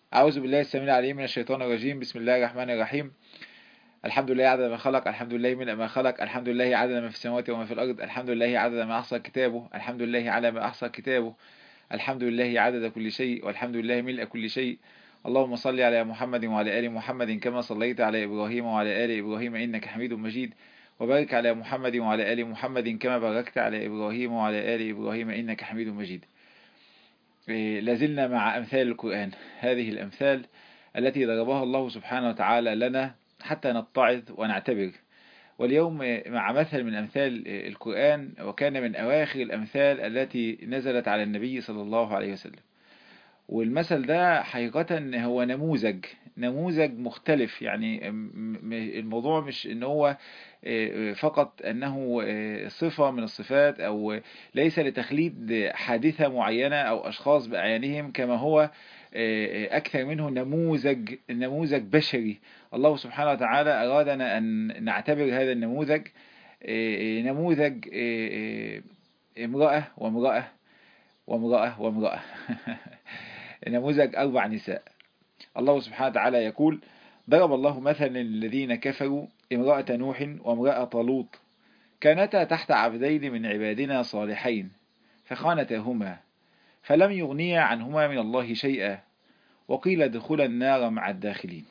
أعوذ بالله السميع العليم من الشيطان الرجيم بسم الله الرحمن الرحيم الحمد لله عدد ما خلق الحمد لله من ما خلق الحمد لله عدد ما في السماوات وما في الأرض الحمد لله عدد ما أحصى كتابه الحمد لله على ما أحصى كتابه الحمد لله عدد كل شيء والحمد لله ملء كل شيء اللهم صل على محمد وعلى آل محمد كما صليت على إبراهيم وعلى آل إبراهيم إنك حميد مجيد وبارك على محمد وعلى آل محمد كما باركت على إبراهيم وعلى آل إبراهيم إنك حميد مجيد لازلنا مع أمثال القرآن هذه الأمثال التي ضربها الله سبحانه وتعالى لنا حتى نتعظ ونعتبر واليوم مع مثل من أمثال القرآن وكان من أواخر الأمثال التي نزلت على النبي صلى الله عليه وسلم والمثل ده حقيقة هو نموذج نموذج مختلف يعني الموضوع مش ان هو فقط انه صفة من الصفات او ليس لتخليد حادثة معينة او اشخاص باعيانهم كما هو اكثر منه نموذج نموذج بشري الله سبحانه وتعالى ارادنا ان نعتبر هذا النموذج نموذج امرأة وامرأة وامرأة وامرأة نموذج أربع نساء الله سبحانه وتعالى يقول ضرب الله مثلا للذين كفروا امرأة نوح وامرأة طلوط كانتا تحت عبدين من عبادنا صالحين فخانتاهما فلم يغنيا عنهما من الله شيئا وقيل ادخلا النار مع الداخلين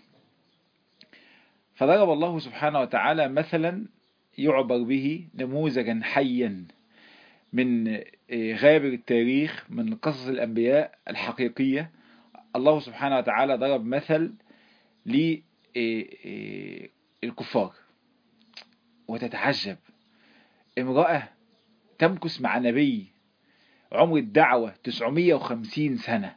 فضرب الله سبحانه وتعالى مثلا يعبر به نموذجا حيا من غابر التاريخ من قصص الأنبياء الحقيقية الله سبحانه وتعالى ضرب مثل للكفار وتتعجب امرأة تمكث مع نبي عمر الدعوة 950 سنة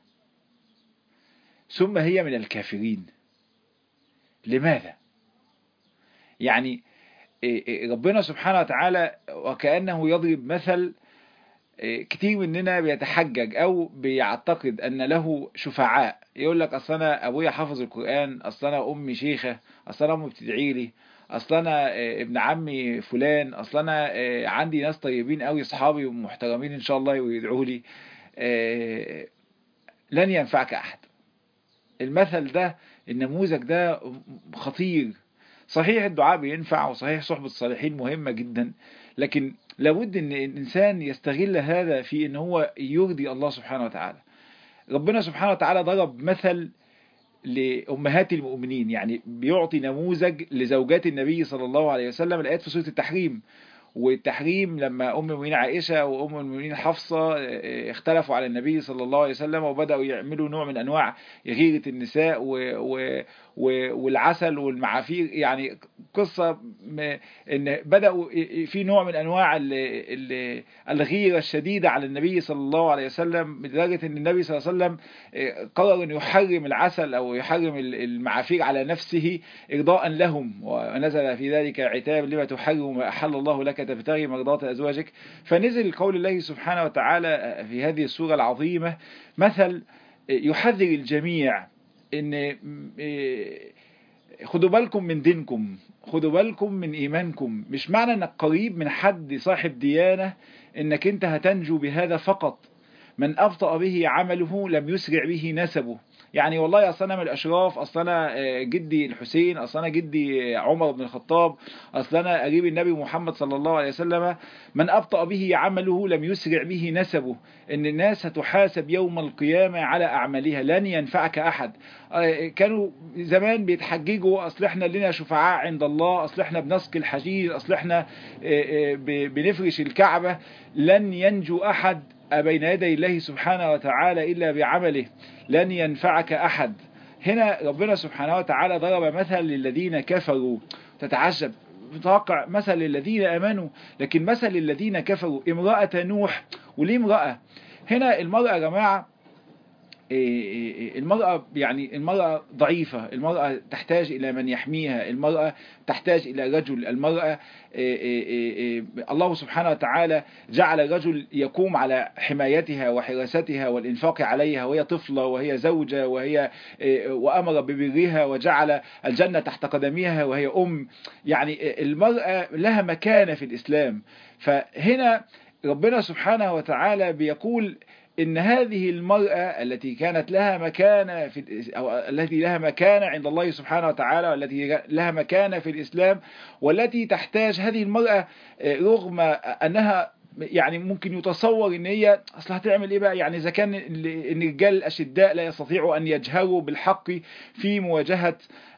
ثم هي من الكافرين لماذا؟ يعني ربنا سبحانه وتعالى وكأنه يضرب مثل كتير مننا بيتحجج او بيعتقد ان له شفعاء يقول لك اصل انا ابويا حافظ القرآن اصل انا امي شيخة اصل انا امي بتدعي لي اصل انا ابن عمي فلان اصل انا عندي ناس طيبين قوي اصحابي ومحترمين ان شاء الله ويدعوا لي لن ينفعك احد المثل ده النموذج ده خطير صحيح الدعاء بينفع وصحيح صحبة الصالحين مهمة جدا لكن لابد ان الانسان يستغل هذا في ان هو يرضي الله سبحانه وتعالى ربنا سبحانه وتعالى ضرب مثل لأمهات المؤمنين يعني بيعطي نموذج لزوجات النبي صلى الله عليه وسلم الآيات في سورة التحريم والتحريم لما أم المؤمنين عائشة وأم المؤمنين حفصة اختلفوا على النبي صلى الله عليه وسلم وبدأوا يعملوا نوع من أنواع غيرة النساء و و و والعسل والمعافير يعني قصة إن بدأوا في نوع من أنواع الغيرة الشديدة على النبي صلى الله عليه وسلم لدرجة أن النبي صلى الله عليه وسلم قرر أن يحرم العسل أو يحرم المعافير على نفسه إرضاء لهم ونزل في ذلك عتاب لما تحرم ما أحل الله لك تبتغي مرضات أزواجك فنزل قول الله سبحانه وتعالى في هذه السورة العظيمة مثل يحذر الجميع ان خدوا بالكم من دينكم خدوا بالكم من ايمانكم مش معنى انك قريب من حد صاحب ديانة انك انت هتنجو بهذا فقط من ابطأ به عمله لم يسرع به نسبه يعني والله اصل انا من الاشراف اصل انا جدي الحسين اصل انا جدي عمر بن الخطاب اصل انا قريب النبي محمد صلى الله عليه وسلم من ابطأ به عمله لم يسرع به نسبه ان الناس هتحاسب يوم القيامة على اعمالها لن ينفعك احد كانوا زمان بيتحججوا اصل احنا لنا شفعاء عند الله اصل احنا بنسقي الحجير اصل احنا بنفرش الكعبة لن ينجو احد بين يدي الله سبحانه وتعالى إلا بعمله لن ينفعك أحد هنا ربنا سبحانه وتعالى ضرب مثل للذين كفروا تتعجب متوقع مثل للذين أمنوا لكن مثل للذين كفروا امرأة نوح وليه امرأة هنا المرأة يا جماعة المرأة يعني المرأة ضعيفة المرأة تحتاج إلى من يحميها المرأة تحتاج إلى رجل المرأة الله سبحانه وتعالى جعل الرجل يقوم على حمايتها وحراستها والإنفاق عليها وهي طفلة وهي زوجة وهي وأمر ببرها وجعل الجنة تحت قدميها وهي أم يعني المرأة لها مكانة في الإسلام فهنا ربنا سبحانه وتعالى بيقول ان هذه المرأة التي كانت لها مكانة في أو التي لها مكانة عند الله سبحانه وتعالى والتي لها مكانة في الإسلام والتي تحتاج هذه المرأة رغم أنها يعني ممكن يتصور ان هي اصل هتعمل ايه بقى يعني اذا كان الرجال الاشداء لا يستطيعوا ان يجهروا بالحق في مواجهة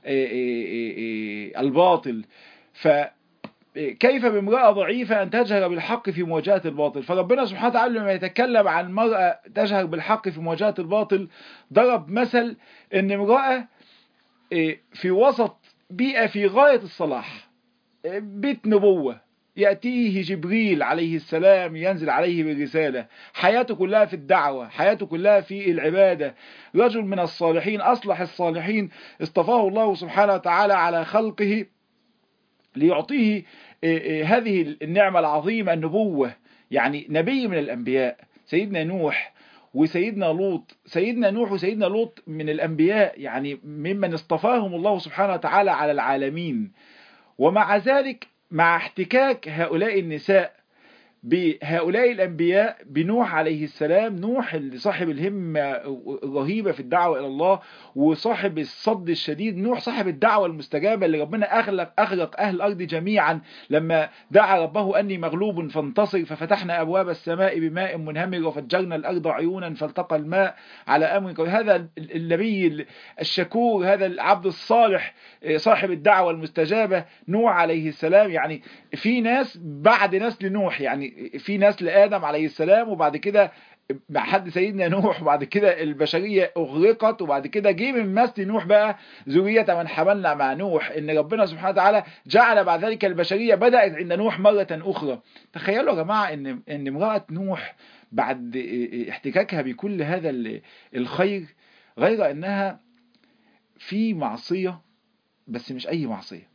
الباطل ف كيف بامرأة ضعيفة أن تجهر بالحق في مواجهة الباطل فربنا سبحانه وتعالى لما يتكلم عن مرأة تجهر بالحق في مواجهة الباطل ضرب مثل أن امرأة في وسط بيئة في غاية الصلاح بيت نبوة يأتيه جبريل عليه السلام ينزل عليه بالرسالة حياته كلها في الدعوة حياته كلها في العبادة رجل من الصالحين أصلح الصالحين اصطفاه الله سبحانه وتعالى على خلقه ليعطيه هذه النعمة العظيمة النبوة يعني نبي من الأنبياء سيدنا نوح وسيدنا لوط سيدنا نوح وسيدنا لوط من الأنبياء يعني ممن اصطفاهم الله سبحانه وتعالى على العالمين ومع ذلك مع احتكاك هؤلاء النساء بهؤلاء الأنبياء بنوح عليه السلام نوح اللي صاحب الهمة الرهيبة في الدعوة إلى الله وصاحب الصد الشديد نوح صاحب الدعوة المستجابة اللي ربنا أغلق, أغلق أهل الأرض جميعا لما دعا ربه أني مغلوب فانتصر ففتحنا أبواب السماء بماء منهمر وفجرنا الأرض عيونا فالتقى الماء على أمر هذا النبي الشكور هذا العبد الصالح صاحب الدعوة المستجابة نوح عليه السلام يعني في ناس بعد نسل نوح يعني في نسل آدم عليه السلام وبعد كده مع حد سيدنا نوح وبعد كده البشرية أغرقت وبعد كده جه من نسل نوح بقى ذرية من حملنا مع نوح إن ربنا سبحانه وتعالى جعل بعد ذلك البشرية بدأت عند نوح مرة أخرى تخيلوا يا جماعة إن إن امرأة نوح بعد احتكاكها بكل هذا الخير غير أنها في معصية بس مش أي معصية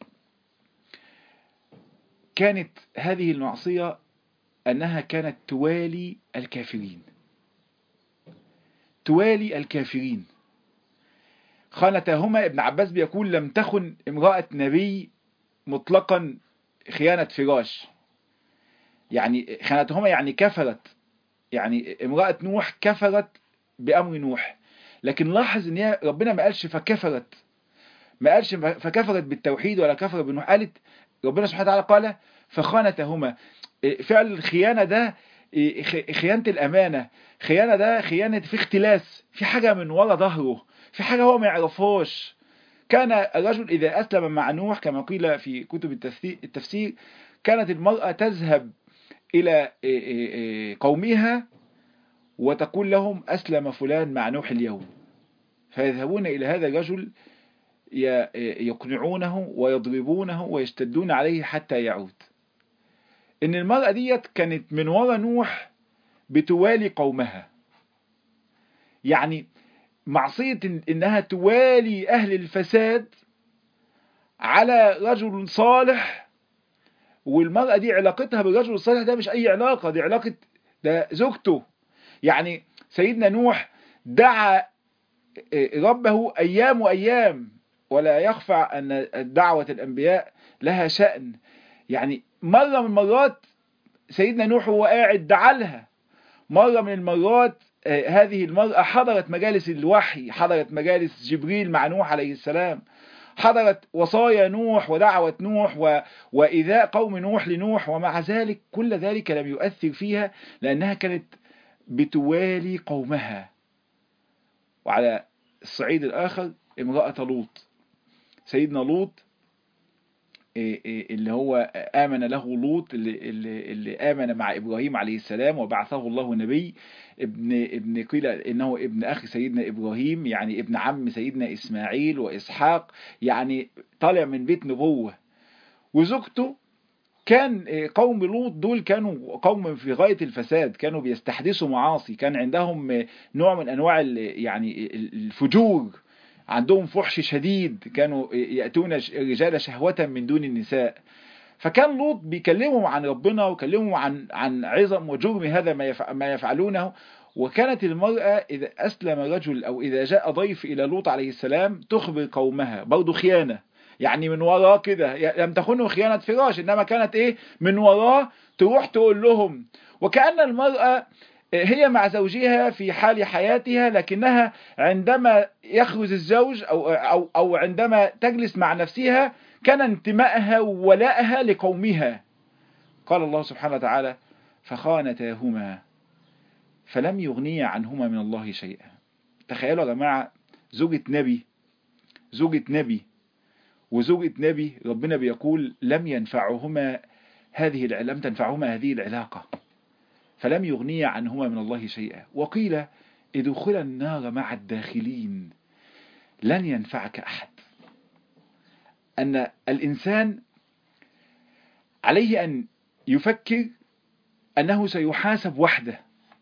كانت هذه المعصية أنها كانت توالي الكافرين توالي الكافرين خانتهما ابن عباس بيقول لم تخن امرأة نبي مطلقا خيانة فراش يعني خانتهما يعني كفرت يعني امرأة نوح كفرت بأمر نوح لكن لاحظ ان هي ربنا ما قالش فكفرت ما قالش فكفرت بالتوحيد ولا كفرت بنوح قالت ربنا سبحانه وتعالى قال فخانتهما فعل الخيانة ده خيانة الأمانة خيانة ده خيانة في اختلاس في حاجة من ورا ظهره في حاجة هو ما يعرفهاش كان الرجل إذا أسلم مع نوح كما قيل في كتب التفسير كانت المرأة تذهب إلى قومها وتقول لهم أسلم فلان مع نوح اليوم فيذهبون إلى هذا الرجل يقنعونه ويضربونه ويشتدون عليه حتى يعود ان المرأة ديت كانت من ورا نوح بتوالي قومها يعني معصية انها توالي اهل الفساد على رجل صالح والمرأة دي علاقتها بالرجل الصالح ده مش اي علاقة دي علاقة ده زوجته يعني سيدنا نوح دعا ربه ايام وايام ولا يخفى ان دعوة الانبياء لها شأن يعني مرة من المرات سيدنا نوح وهو قاعد دعا لها مرة من المرات هذه المرأة حضرت مجالس الوحي حضرت مجالس جبريل مع نوح عليه السلام حضرت وصايا نوح ودعوة نوح و... وإذاء قوم نوح لنوح ومع ذلك كل ذلك لم يؤثر فيها لأنها كانت بتوالي قومها وعلى الصعيد الآخر امرأة لوط سيدنا لوط اللي هو آمن له لوط اللي, اللي, اللي آمن مع إبراهيم عليه السلام وبعثه الله نبي ابن ابن قيل إنه ابن أخي سيدنا إبراهيم يعني ابن عم سيدنا إسماعيل وإسحاق يعني طالع من بيت نبوة وزوجته كان قوم لوط دول كانوا قوم في غاية الفساد كانوا بيستحدثوا معاصي كان عندهم نوع من أنواع يعني الفجور عندهم فحش شديد كانوا يأتون الرجال شهوة من دون النساء فكان لوط بيكلمهم عن ربنا وكلمهم عن عن عظم وجرم هذا ما ما يفعلونه وكانت المرأة إذا أسلم رجل أو إذا جاء ضيف إلى لوط عليه السلام تخبر قومها برضه خيانة يعني من وراه كده لم تكن خيانة فراش إنما كانت إيه من وراه تروح تقول لهم وكأن المرأة هي مع زوجها في حال حياتها لكنها عندما يخرج الزوج أو, أو, أو عندما تجلس مع نفسها كان انتمائها وولائها لقومها قال الله سبحانه وتعالى فخانتاهما فلم يغنيا عنهما من الله شيئا تخيلوا يا جماعة زوجة نبي زوجة نبي وزوجة نبي ربنا بيقول لم ينفعهما هذه لم تنفعهما هذه العلاقة فلم يغنيا عنهما من الله شيئا وقيل ادخل النار مع الداخلين لن ينفعك أحد أن الإنسان عليه أن يفكر أنه سيحاسب وحده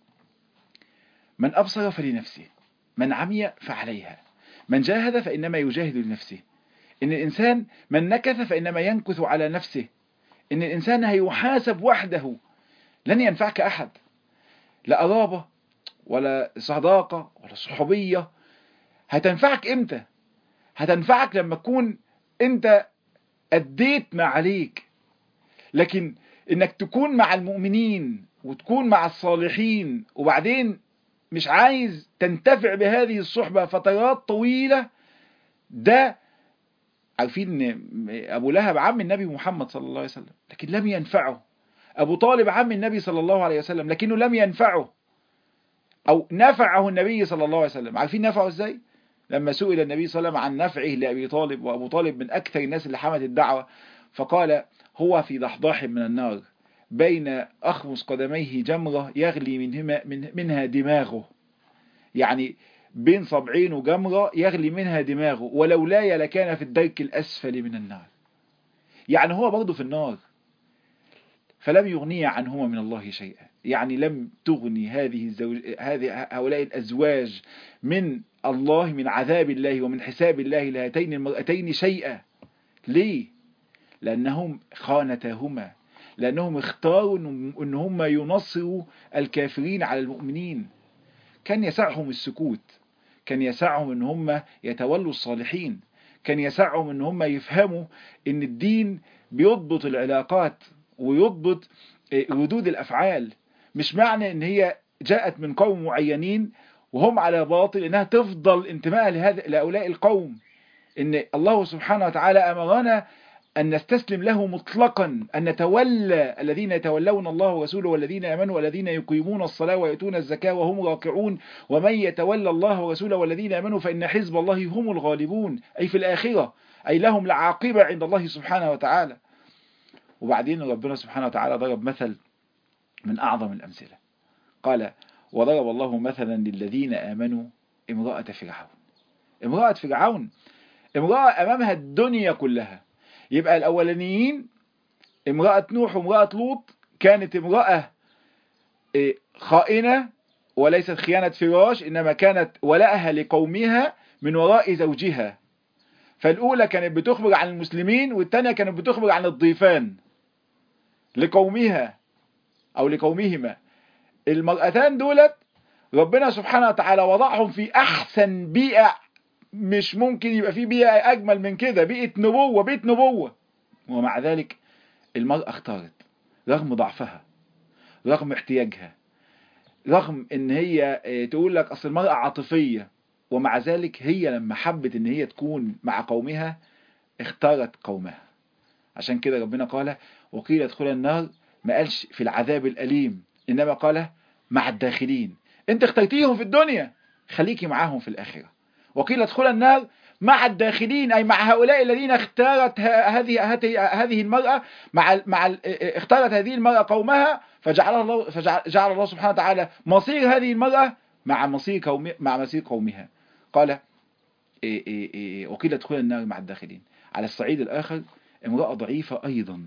من أبصر فلنفسه من عمي فعليها من جاهد فإنما يجاهد لنفسه إن الإنسان من نكث فإنما ينكث على نفسه إن الإنسان هيحاسب وحده لن ينفعك أحد لا قرابة ولا صداقة ولا صحوبية هتنفعك إمتى هتنفعك لما تكون أنت أديت ما عليك لكن إنك تكون مع المؤمنين وتكون مع الصالحين وبعدين مش عايز تنتفع بهذه الصحبة فترات طويلة ده عارفين ان ابو لهب عم النبي محمد صلى الله عليه وسلم لكن لم ينفعه ابو طالب عم النبي صلى الله عليه وسلم لكنه لم ينفعه او نفعه النبي صلى الله عليه وسلم عارفين نفعه ازاي لما سئل النبي صلى الله عليه وسلم عن نفعه لابي طالب وابو طالب من اكثر الناس اللي حمت الدعوة فقال هو في ضحضاح من النار بين أخمص قدميه جمرة يغلي منهما من منها دماغه يعني بين صبعين وجمرة يغلي منها دماغه ولولاي لكان في الدرك الأسفل من النار يعني هو برضه في النار فلم يغني عنهما من الله شيئا يعني لم تغني هذه الزوج هذه هؤلاء الأزواج من الله من عذاب الله ومن حساب الله لهاتين المرأتين شيئا ليه لأنهم خانتاهما لأنهم اختاروا أن هم ينصروا الكافرين على المؤمنين كان يسعهم السكوت كان يسعهم أن هم يتولوا الصالحين كان يسعهم أن هم يفهموا أن الدين بيضبط العلاقات ويضبط ردود الأفعال مش معنى أن هي جاءت من قوم معينين وهم على باطل أنها تفضل انتماء لهذا لهؤلاء القوم أن الله سبحانه وتعالى أمرنا أن نستسلم له مطلقا أن نتولى الذين يتولون الله ورسوله والذين آمنوا والذين يقيمون الصلاة ويؤتون الزكاة وهم راكعون ومن يتولى الله ورسوله والذين آمنوا فإن حزب الله هم الغالبون أي في الآخرة أي لهم العاقبة عند الله سبحانه وتعالى وبعدين ربنا سبحانه وتعالى ضرب مثل من أعظم الأمثلة قال وضرب الله مثلا للذين آمنوا امرأة فرعون امرأة فرعون امرأة أمامها الدنيا كلها يبقى الأولانيين امرأة نوح وامرأة لوط كانت امرأة خائنة وليست خيانة فراش إنما كانت ولاءها لقومها من وراء زوجها فالأولى كانت بتخبر عن المسلمين والثانية كانت بتخبر عن الضيفان لقومها أو لقومهما المرأتان دولت ربنا سبحانه وتعالى وضعهم في أحسن بيئة مش ممكن يبقى في بيئة أجمل من كده بيئة نبوة بيت نبوة ومع ذلك المرأة اختارت رغم ضعفها رغم احتياجها رغم ان هي تقول لك اصل المرأة عاطفية ومع ذلك هي لما حبت ان هي تكون مع قومها اختارت قومها عشان كده ربنا قال وقيل ادخل النار ما قالش في العذاب الأليم إنما قال مع الداخلين انت اخترتيهم في الدنيا خليكي معاهم في الآخرة وقيل ادخل النار مع الداخلين أي مع هؤلاء الذين اختارت هذه هذه المرأة مع مع اختارت هذه المرأة قومها فجعل الله فجعل الله سبحانه وتعالى مصير هذه المرأة مع مصير قوم مع مصير قومها قال وقيل ادخل النار مع الداخلين على الصعيد الآخر امرأة ضعيفة أيضا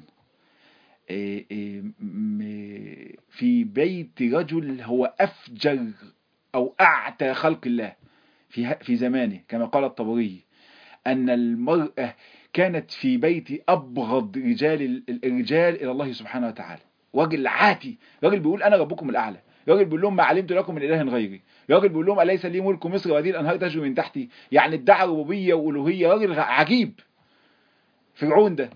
في بيت رجل هو أفجر أو أعتى خلق الله في في زمانه كما قال الطبري أن المرأة كانت في بيت أبغض رجال الرجال إلى الله سبحانه وتعالى راجل عاتي راجل بيقول أنا ربكم الأعلى راجل بيقول لهم ما علمت لكم من إله غيري راجل بيقول لهم أليس لي ملك مصر وهذه الأنهار تجري من تحتي يعني ادعى ربوبية وألوهية راجل عجيب فرعون ده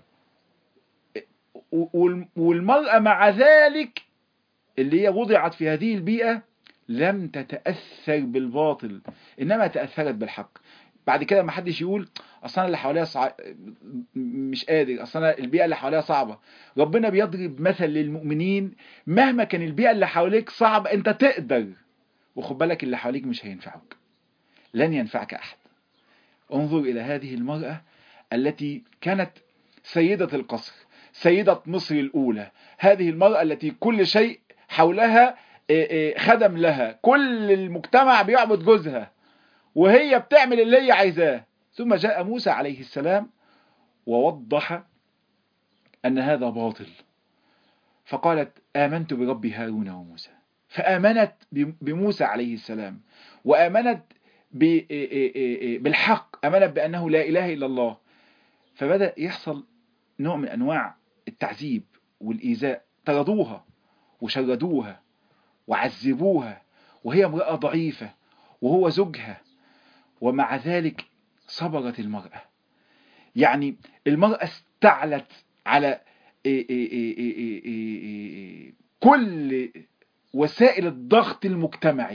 والمرأة مع ذلك اللي هي وضعت في هذه البيئة لم تتأثر بالباطل إنما تأثرت بالحق بعد كده ما حدش يقول اصلا اللي حواليها صع... مش قادر اصلا البيئه اللي حواليها صعبه ربنا بيضرب مثل للمؤمنين مهما كان البيئه اللي حواليك صعبه انت تقدر وخد بالك اللي حواليك مش هينفعك لن ينفعك احد انظر الى هذه المراه التي كانت سيده القصر سيده مصر الاولى هذه المراه التي كل شيء حولها خدم لها كل المجتمع بيعبد جوزها وهي بتعمل اللي هي عايزاه ثم جاء موسى عليه السلام ووضح أن هذا باطل فقالت آمنت برب هارون وموسى فآمنت بموسى عليه السلام وآمنت بالحق آمنت بأنه لا إله إلا الله فبدأ يحصل نوع من أنواع التعذيب والإيذاء طردوها وشردوها وعذبوها وهي امرأة ضعيفة وهو زوجها ومع ذلك صبرت المرأة يعني المرأة استعلت على كل وسائل الضغط المجتمعي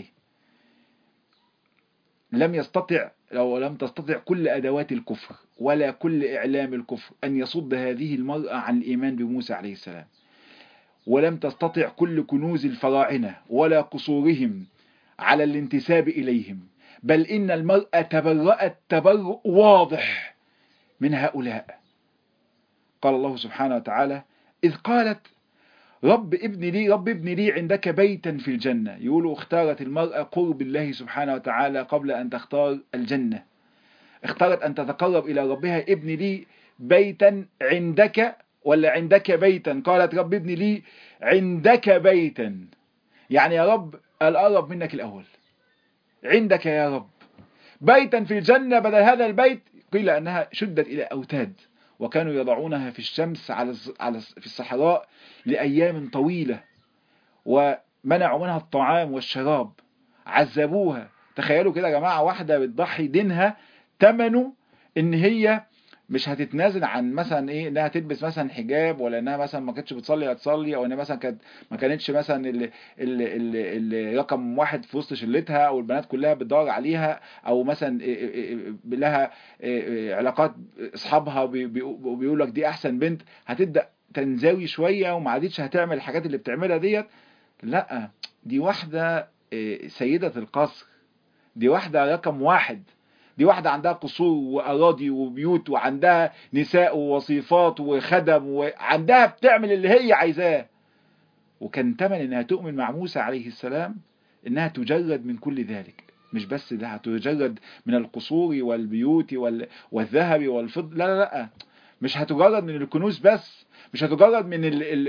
لم يستطع أو لم تستطع كل أدوات الكفر ولا كل إعلام الكفر أن يصد هذه المرأة عن الإيمان بموسى عليه السلام ولم تستطع كل كنوز الفراعنة ولا قصورهم على الانتساب إليهم بل إن المرأة تبرأت تبرؤ واضح من هؤلاء قال الله سبحانه وتعالى إذ قالت رب ابن لي رب ابن لي عندك بيتا في الجنة يقولوا اختارت المرأة قرب الله سبحانه وتعالى قبل أن تختار الجنة اختارت أن تتقرب إلى ربها ابن لي بيتا عندك ولا عندك بيتا قالت رب ابن لي عندك بيتا يعني يا رب الأقرب منك الأول عندك يا رب بيتا في الجنة بدل هذا البيت قيل أنها شدت إلى أوتاد وكانوا يضعونها في الشمس على على في الصحراء لأيام طويلة ومنعوا منها الطعام والشراب عذبوها تخيلوا كده يا جماعة واحدة بتضحي دينها ثمنه ان هي مش هتتنازل عن مثلا ايه انها تلبس مثلا حجاب ولا انها مثلا ما كانتش بتصلي هتصلي او انها مثلا كانت ما كانتش مثلا اللي اللي اللي رقم واحد في وسط شلتها او البنات كلها بتدور عليها او مثلا لها علاقات اصحابها وبيقول لك دي احسن بنت هتبدا تنزوي شويه وما عادتش هتعمل الحاجات اللي بتعملها ديت لا دي واحده سيده القصر دي واحده رقم واحد دي واحدة عندها قصور وأراضي وبيوت وعندها نساء ووصيفات وخدم وعندها بتعمل اللي هي عايزاه وكان تمن انها تؤمن مع موسى عليه السلام انها تجرد من كل ذلك مش بس ده تجرد من القصور والبيوت والذهب والفضة لا لا لا مش هتجرد من الكنوز بس مش هتجرد من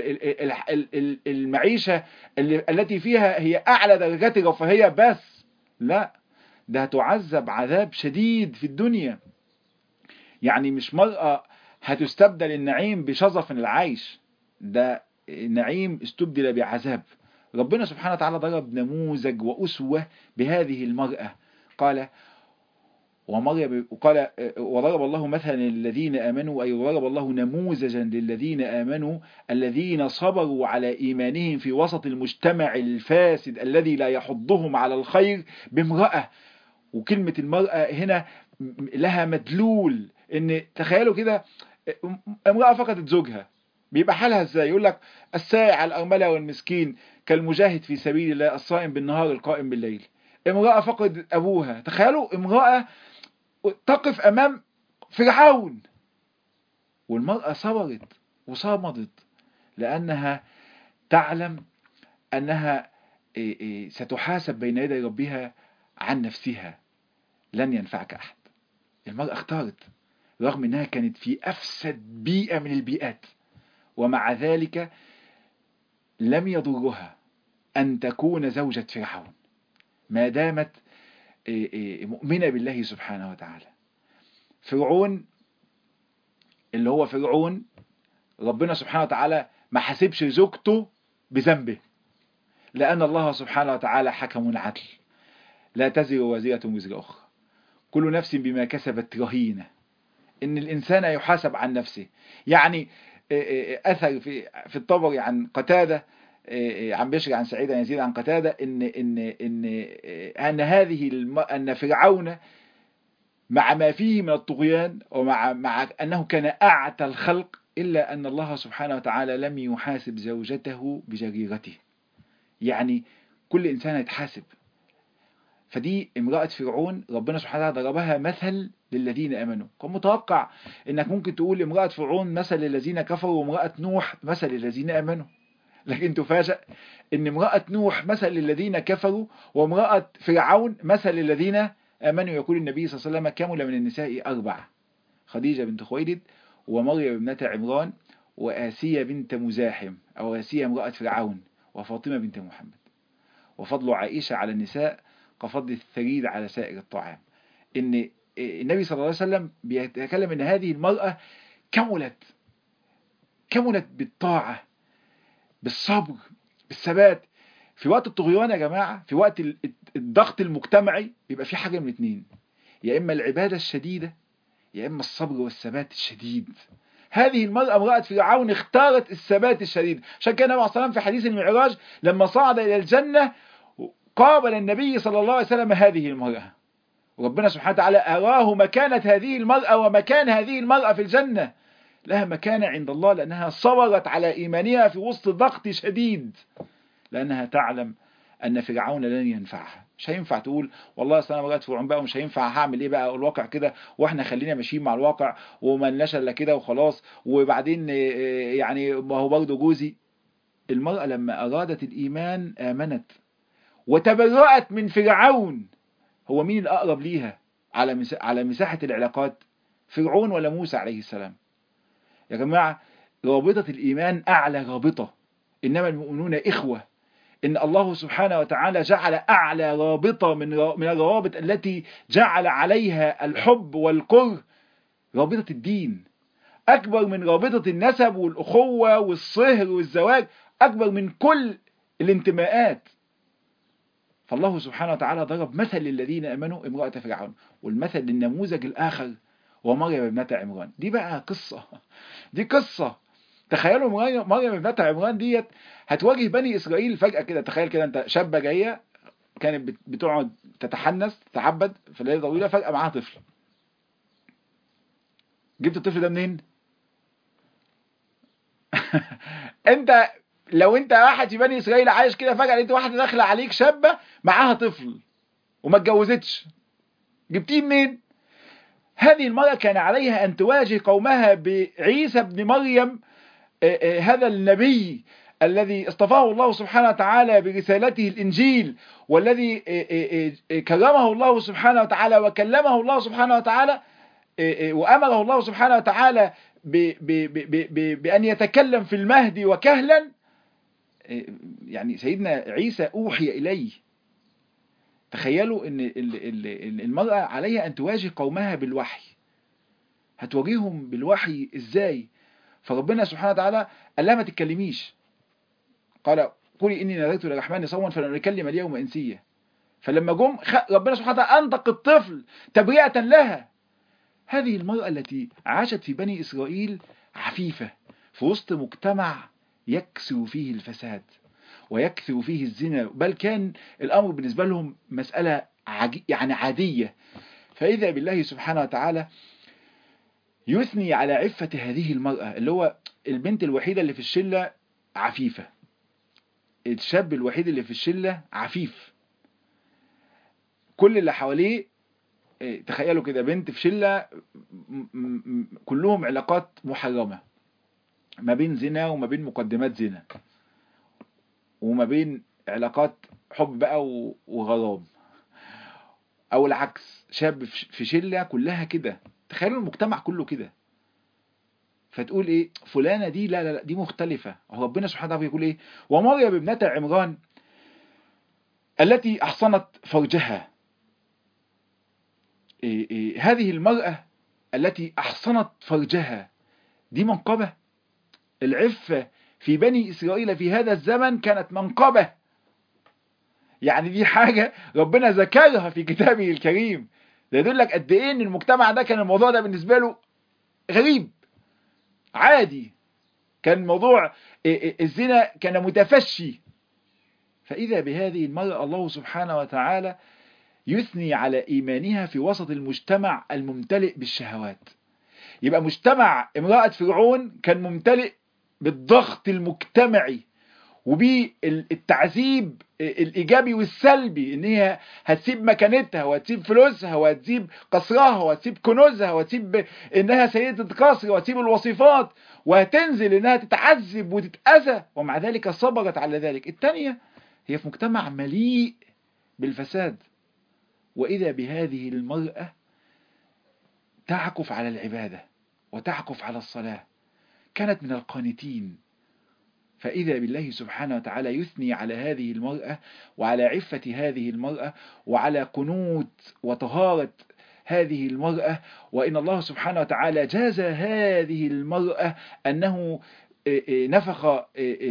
المعيشة التي فيها هي أعلى درجات الرفاهية بس لا ده هتعذب عذاب شديد في الدنيا يعني مش مرأة هتستبدل النعيم بشظف العيش ده نعيم استبدل بعذاب ربنا سبحانه وتعالى ضرب نموذج وأسوة بهذه المرأة قال ومريم وقال وضرب الله مثلا للذين آمنوا أي وضرب الله نموذجا للذين آمنوا الذين صبروا على إيمانهم في وسط المجتمع الفاسد الذي لا يحضهم على الخير بامرأة وكلمة المرأة هنا لها مدلول ان تخيلوا كده امرأة فقدت زوجها بيبقى حالها ازاي يقول لك السائع الأرملة والمسكين كالمجاهد في سبيل الله الصائم بالنهار القائم بالليل امرأة فقدت أبوها تخيلوا امرأة تقف أمام فرعون والمرأة صبرت وصامدت لأنها تعلم أنها ستحاسب بين يدي ربها عن نفسها لن ينفعك أحد المرأة اختارت رغم أنها كانت في أفسد بيئة من البيئات ومع ذلك لم يضرها أن تكون زوجة فرعون ما دامت مؤمنة بالله سبحانه وتعالى فرعون اللي هو فرعون ربنا سبحانه وتعالى ما حسبش زوجته بذنبه لأن الله سبحانه وتعالى حكم عدل لا تزر وزيرة وزر أخرى كل نفس بما كسبت رهينة إن الإنسان يحاسب عن نفسه يعني أثر في في الطبري عن قتادة عن بشر عن سعيد عن يزيد عن قتادة إن إن إن أن هذه الم... أن فرعون مع ما فيه من الطغيان ومع مع أنه كان أعتى الخلق إلا أن الله سبحانه وتعالى لم يحاسب زوجته بجريرته يعني كل إنسان يتحاسب فدي امرأة فرعون ربنا سبحانه وتعالى ضربها مثل للذين امنوا كان متوقع انك ممكن تقول امرأة فرعون مثل للذين كفروا وامرأة نوح مثل للذين امنوا لكن تفاجأ ان امرأة نوح مثل للذين كفروا وامرأة فرعون مثل للذين امنوا يقول النبي صلى الله عليه وسلم كمل من النساء اربع خديجة بنت خويلد ومريم ابنة عمران وآسية بنت مزاحم أو آسية امرأة فرعون وفاطمة بنت محمد وفضل عائشة على النساء كفضل الثريد على سائر الطعام ان النبي صلى الله عليه وسلم بيتكلم ان هذه المرأة كملت كملت بالطاعة بالصبر بالثبات في وقت الطغيان يا جماعة في وقت الضغط المجتمعي بيبقى في حاجة من اتنين يا اما العبادة الشديدة يا اما الصبر والثبات الشديد هذه المرأة امرأة فرعون اختارت الثبات الشديد عشان كده النبي صلى الله عليه وسلم في حديث المعراج لما صعد الى الجنة قابل النبي صلى الله عليه وسلم هذه المرأة وربنا سبحانه وتعالى أراه مكانة هذه المرأة ومكان هذه المرأة في الجنة لها مكانة عند الله لأنها صبرت على إيمانها في وسط ضغط شديد لأنها تعلم أن فرعون لن ينفعها مش هينفع تقول والله أصل أنا مرات فرعون بقى ومش هينفع هعمل إيه بقى الواقع كده وإحنا خلينا ماشيين مع الواقع وما لناش إلا كده وخلاص وبعدين يعني ما هو برضه جوزي المرأة لما أرادت الإيمان آمنت وتبرأت من فرعون هو مين الأقرب ليها على على مساحة العلاقات فرعون ولا موسى عليه السلام يا جماعة رابطة الإيمان أعلى رابطة إنما المؤمنون إخوة إن الله سبحانه وتعالى جعل أعلى رابطة من من الروابط التي جعل عليها الحب والكره رابطة الدين أكبر من رابطة النسب والأخوة والصهر والزواج أكبر من كل الانتماءات فالله سبحانه وتعالى ضرب مثل للذين امنوا امرأة فرعون والمثل للنموذج الاخر ومريم ابنة عمران دي بقى قصة دي قصة تخيلوا مريم ابنة عمران ديت هتواجه بني اسرائيل فجأة كده تخيل كده انت شابة جاية كانت بتقعد تتحنس تتعبد في ليلة طويلة فجأة معاها طفل جبت الطفل ده منين؟ انت لو انت واحد في بني اسرائيل عايش كده فجأة لقيت واحدة داخلة عليك شابة معاها طفل وما اتجوزتش جبتيه منين هذه المرأة كان عليها ان تواجه قومها بعيسى ابن مريم هذا النبي الذي اصطفاه الله سبحانه وتعالى برسالته الانجيل والذي كرمه الله سبحانه وتعالى وكلمه الله سبحانه وتعالى وامره الله سبحانه وتعالى بأن يتكلم في المهد وكهلا يعني سيدنا عيسى أوحي إليه تخيلوا ان المرأة عليها ان تواجه قومها بالوحي هتواجههم بالوحي ازاي فربنا سبحانه وتعالى قال لها ما تتكلميش قال قولي اني نذرت للرحمن صوما فلن اكلم اليوم انسيا فلما جم ربنا سبحانه وتعالى انطق الطفل تبرئة لها هذه المرأة التي عاشت في بني اسرائيل عفيفة في وسط مجتمع يكثر فيه الفساد ويكثر فيه الزنا بل كان الأمر بالنسبة لهم مسألة عجي يعني عادية فإذا بالله سبحانه وتعالى يثني على عفة هذه المرأة اللي هو البنت الوحيدة اللي في الشلة عفيفة الشاب الوحيد اللي في الشلة عفيف كل اللي حواليه تخيلوا كده بنت في شلة كلهم علاقات محرمة ما بين زنا وما بين مقدمات زنا وما بين علاقات حب بقى وغرام او العكس شاب في شلة كلها كده تخيلوا المجتمع كله كده فتقول ايه فلانة دي لا لا لا دي مختلفة ربنا سبحانه وتعالى بيقول ايه ومريم ابنة عمران التي احصنت فرجها إيه إيه هذه المرأة التي احصنت فرجها دي منقبة العفة في بني إسرائيل في هذا الزمن كانت منقبة يعني دي حاجة ربنا ذكرها في كتابه الكريم ده يدل لك قد ايه ان المجتمع ده كان الموضوع ده بالنسبة له غريب عادي كان موضوع الزنا كان متفشي فإذا بهذه المرأة الله سبحانه وتعالى يثني على إيمانها في وسط المجتمع الممتلئ بالشهوات يبقى مجتمع امرأة فرعون كان ممتلئ بالضغط المجتمعي وبالتعذيب الإيجابي والسلبي إن هي هتسيب مكانتها وهتسيب فلوسها وهتسيب قصرها وهتسيب كنوزها وهتسيب إنها سيدة قصر وهتسيب الوصفات وهتنزل إنها تتعذب وتتأذى ومع ذلك صبرت على ذلك الثانية هي في مجتمع مليء بالفساد وإذا بهذه المرأة تعكف على العبادة وتعكف على الصلاة كانت من القانتين فإذا بالله سبحانه وتعالى يثني على هذه المرأة وعلى عفة هذه المرأة وعلى قنوت وطهارة هذه المرأة وإن الله سبحانه وتعالى جاز هذه المرأة أنه نفخ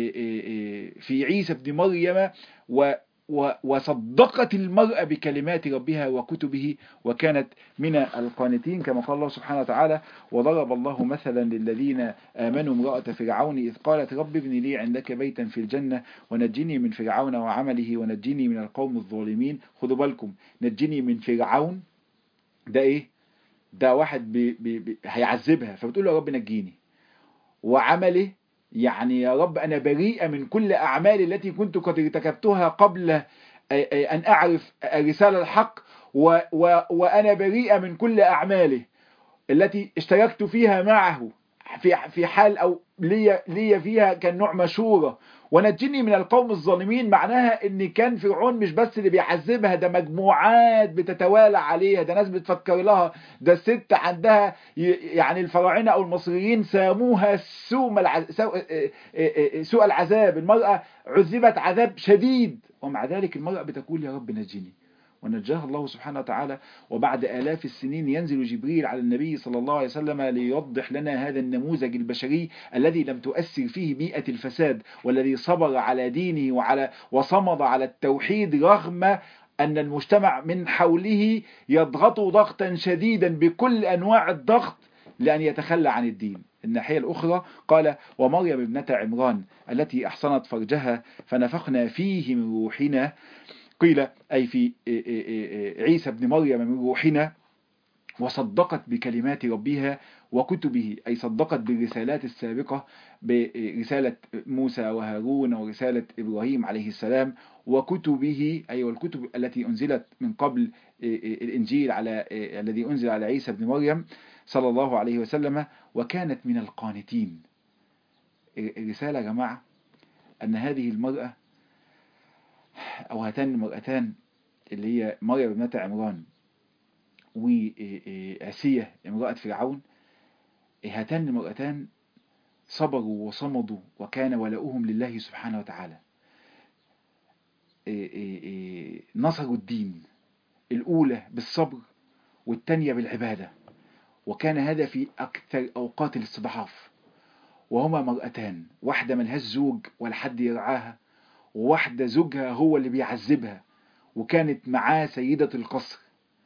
في عيسى بن مريم و وصدقت المرأة بكلمات ربها وكتبه وكانت من القانتين كما قال الله سبحانه وتعالى وضرب الله مثلا للذين آمنوا امرأة فرعون إذ قالت رب ابن لي عندك بيتا في الجنة ونجني من فرعون وعمله ونجني من القوم الظالمين خدوا بالكم نجني من فرعون ده ايه ده واحد بي بي بي هيعذبها فبتقول له يا رب نجيني وعمله يعني يا رب أنا بريئة من كل أعمالي التي كنت قد ارتكبتها قبل أن أعرف رسالة الحق و و وأنا بريئة من كل أعماله التي اشتركت فيها معه في في حال أو لي لي فيها كان نوع مشورة ونجني من القوم الظالمين معناها ان كان فرعون مش بس اللي بيعذبها ده مجموعات بتتوالى عليها ده ناس بتفكر لها ده الست عندها يعني الفراعنه او المصريين ساموها سوء سوء العذاب المراه عذبت عذاب شديد ومع ذلك المراه بتقول يا رب نجني ونجاها الله سبحانه وتعالى وبعد آلاف السنين ينزل جبريل على النبي صلى الله عليه وسلم ليوضح لنا هذا النموذج البشري الذي لم تؤثر فيه بيئة الفساد والذي صبر على دينه وعلى وصمد على التوحيد رغم أن المجتمع من حوله يضغط ضغطا شديدا بكل أنواع الضغط لأن يتخلى عن الدين الناحية الأخرى قال ومريم ابنة عمران التي أحصنت فرجها فنفخنا فيه من روحنا قيل أي في عيسى بن مريم من روحنا وصدقت بكلمات ربها وكتبه أي صدقت بالرسالات السابقة برسالة موسى وهارون ورسالة إبراهيم عليه السلام وكتبه أي والكتب التي أنزلت من قبل الإنجيل على الذي أنزل على عيسى بن مريم صلى الله عليه وسلم وكانت من القانتين الرسالة يا جماعة أن هذه المرأة أو هاتان المرأتان اللي هي مريم ابنة عمران وآسية امرأة فرعون هاتان المرأتان صبروا وصمدوا وكان ولاؤهم لله سبحانه وتعالى نصروا الدين الأولى بالصبر والثانية بالعبادة وكان هذا في أكثر أوقات الاستضعاف وهما مرأتان واحدة ملهاش زوج ولا حد يرعاها وواحدة زوجها هو اللي بيعذبها وكانت معاه سيدة القصر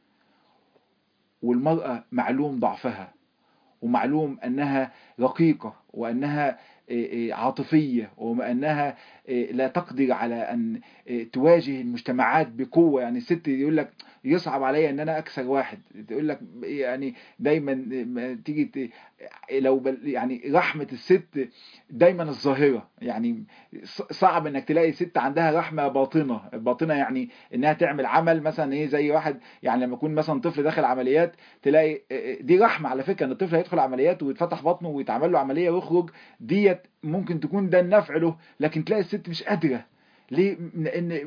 والمرأة معلوم ضعفها ومعلوم أنها رقيقة وأنها عاطفية وأنها لا تقدر على أن تواجه المجتمعات بقوة يعني الست يقول لك يصعب عليا أن أنا أكثر واحد تقول لك يعني دايما تيجي لو يعني رحمة الست دايما الظاهرة يعني صعب انك تلاقي ست عندها رحمة باطنة باطنة يعني انها تعمل عمل مثلا ايه زي واحد يعني لما يكون مثلا طفل داخل عمليات تلاقي دي رحمة على فكرة ان الطفل هيدخل عمليات ويتفتح بطنه ويتعمل له عملية ويخرج ديت ممكن تكون ده النفع له لكن تلاقي الست مش قادرة ليه لان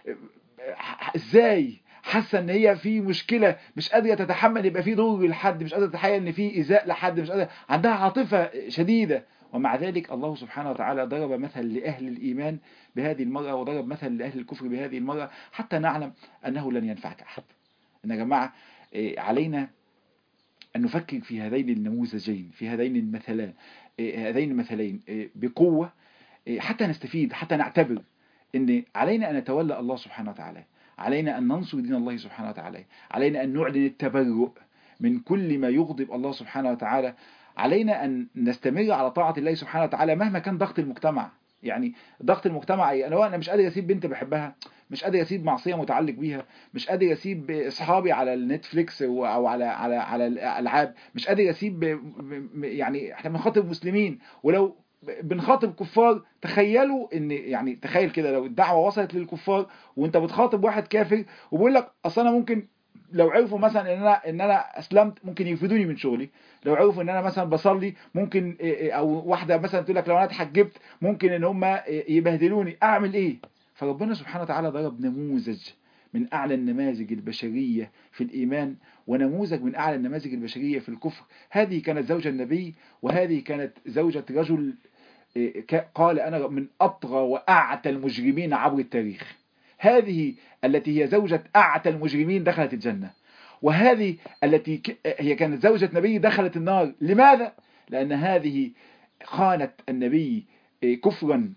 ازاي حاسه ان هي في مشكله مش قادره تتحمل يبقى في ضر لحد مش قادره تتخيل ان في ايذاء لحد مش قادره عندها عاطفه شديده ومع ذلك الله سبحانه وتعالى ضرب مثل لأهل الإيمان بهذه المرأة وضرب مثل لأهل الكفر بهذه المرأة حتى نعلم أنه لن ينفعك أحد إن يا جماعة علينا أن نفكر في هذين النموذجين في هذين المثلين هذين المثلين بقوة حتى نستفيد حتى نعتبر أن علينا أن نتولى الله سبحانه وتعالى علينا أن ننصر دين الله سبحانه وتعالى علينا أن نعلن التبرؤ من كل ما يغضب الله سبحانه وتعالى علينا أن نستمر على طاعة الله سبحانه وتعالى مهما كان ضغط المجتمع يعني ضغط المجتمع أي أنا أنا مش قادر أسيب بنت بحبها مش قادر أسيب معصية متعلق بيها مش قادر أسيب أصحابي على النتفليكس أو أو على على على الألعاب مش قادر أسيب م- م- يعني إحنا بنخاطب مسلمين ولو بنخاطب كفار تخيلوا ان يعني تخيل كده لو الدعوه وصلت للكفار وانت بتخاطب واحد كافر وبيقول لك اصل انا ممكن لو عرفوا مثلا ان انا ان انا اسلمت ممكن يفيدوني من شغلي لو عرفوا ان انا مثلا بصلي ممكن إيه إيه او واحده مثلا تقول لك لو انا اتحجبت ممكن ان هم يبهدلوني اعمل ايه فربنا سبحانه وتعالى ضرب نموذج من اعلى النماذج البشريه في الايمان ونموذج من اعلى النماذج البشريه في الكفر هذه كانت زوجة النبي وهذه كانت زوجة رجل إيه، ك- قال انا من اطغى واعتى المجرمين عبر التاريخ هذه التي هي زوجة أعتى المجرمين دخلت الجنة وهذه التي ك- هي كانت زوجة نبي دخلت النار لماذا؟ لأن هذه خانت النبي إيه، كفرا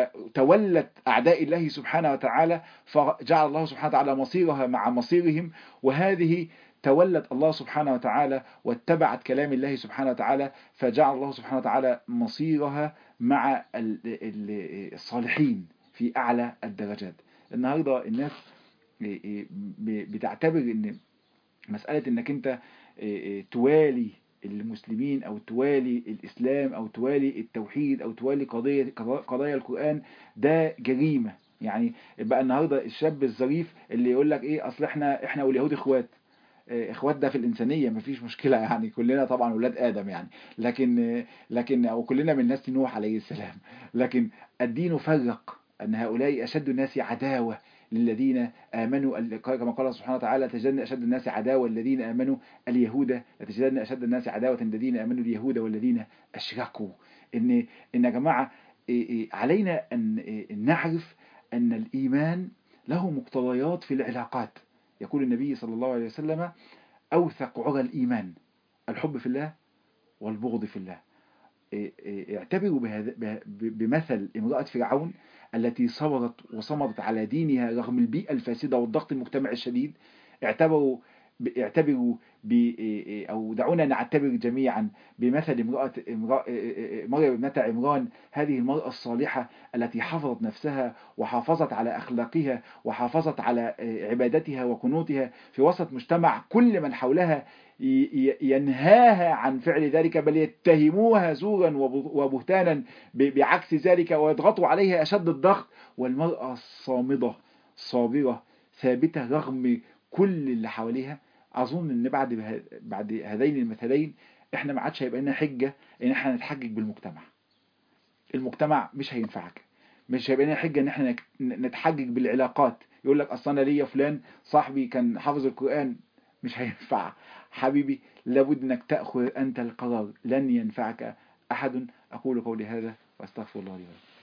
وتولت أعداء الله سبحانه وتعالى فجعل الله سبحانه وتعالى مصيرها مع مصيرهم وهذه تولت الله سبحانه وتعالى واتبعت كلام الله سبحانه وتعالى فجعل الله سبحانه وتعالى مصيرها مع ال- ال- الصالحين في أعلى الدرجات النهاردة الناس إيه إيه ب- بتعتبر ان مسألة انك انت إيه إيه توالي المسلمين او توالي الاسلام او توالي التوحيد او توالي قضية قضايا القرآن ده جريمة يعني بقى النهاردة الشاب الظريف اللي يقول لك ايه اصل احنا احنا واليهود اخوات إيه، اخوات ده في الانسانيه مفيش مشكله يعني كلنا طبعا ولاد ادم يعني لكن لكن او كلنا من نسل نوح عليه السلام لكن الدين فرق ان هؤلاء اشد الناس عداوه للذين امنوا ال- كما قال سبحانه وتعالى تجدن اشد الناس عداوه الذين امنوا اليهود لتجدن اشد الناس عداوه الذين امنوا اليهود والذين اشركوا ان ان يا جماعه إيه إيه، علينا ان إيه، نعرف ان الايمان له مقتضيات في العلاقات يقول النبي صلى الله عليه وسلم أوثق عرى الإيمان الحب في الله والبغض في الله إيه إيه اعتبروا بهذا ب- بمثل امرأة فرعون التي صبرت وصمدت على دينها رغم البيئة الفاسدة والضغط المجتمعي الشديد اعتبروا ب- اعتبروا ب او دعونا نعتبر جميعا بمثل امرأة امرأة مريم ابنة عمران هذه المرأة الصالحة التي حفظت نفسها وحافظت على أخلاقها وحافظت على عبادتها وقنوتها في وسط مجتمع كل من حولها ي- ي- ينهاها عن فعل ذلك بل يتهموها زورا وب- وبهتانا ب- بعكس ذلك ويضغطوا عليها أشد الضغط والمرأة الصامدة صابرة ثابتة رغم كل اللي حواليها أظن إن بعد به- بعد هذين المثلين إحنا ما عادش هيبقى لنا حجة إن إحنا نتحجج بالمجتمع المجتمع مش هينفعك مش هيبقى لنا حجة إن إحنا نك- نتحجج بالعلاقات يقول لك أصل أنا ليا فلان صاحبي كان حافظ القرآن مش هينفع حبيبي لابد انك تأخذ انت القرار لن ينفعك احد اقول قولي هذا واستغفر الله لي ولكم